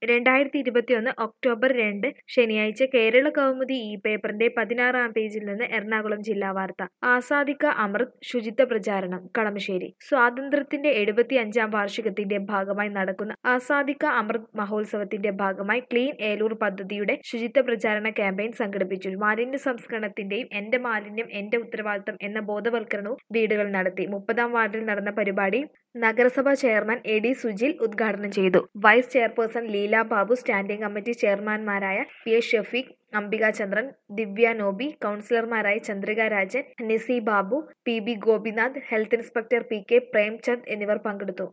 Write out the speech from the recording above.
രണ്ടായിരത്തി ഇരുപത്തിയൊന്ന് ഒക്ടോബർ രണ്ട് ശനിയാഴ്ച കേരള കൗമുദി ഈ പേപ്പറിന്റെ പതിനാറാം പേജിൽ നിന്ന് എറണാകുളം ജില്ലാ വാർത്ത ആസാദിക്ക അമൃത് ശുചിത്വ പ്രചാരണം കളമശ്ശേരി സ്വാതന്ത്ര്യത്തിന്റെ എഴുപത്തി അഞ്ചാം വാർഷികത്തിന്റെ ഭാഗമായി നടക്കുന്ന ആസാദിക്ക അമൃത് മഹോത്സവത്തിന്റെ ഭാഗമായി ക്ലീൻ ഏലൂർ പദ്ധതിയുടെ ശുചിത്വ പ്രചാരണ ക്യാമ്പയിൻ സംഘടിപ്പിച്ചു മാലിന്യ സംസ്കരണത്തിന്റെയും എന്റെ മാലിന്യം എന്റെ ഉത്തരവാദിത്തം എന്ന ബോധവൽക്കരണവും വീടുകൾ നടത്തി മുപ്പതാം വാർഡിൽ നടന്ന പരിപാടി നഗരസഭാ ചെയർമാൻ എ ഡി സുജിൽ ഉദ്ഘാടനം ചെയ്തു vice chairperson Leela Babu standing committee ചെയർമാൻമാരായ പി എസ് ഷഫീഖ് അംബിക ചന്ദ്രൻ ദിവ്യ നോബി കൗൺസിലർമാരായ Chandrika Rajan Nisi Babu P B Gopinath health inspector P K Premchand എന്നിവർ പങ്കെടുത്തു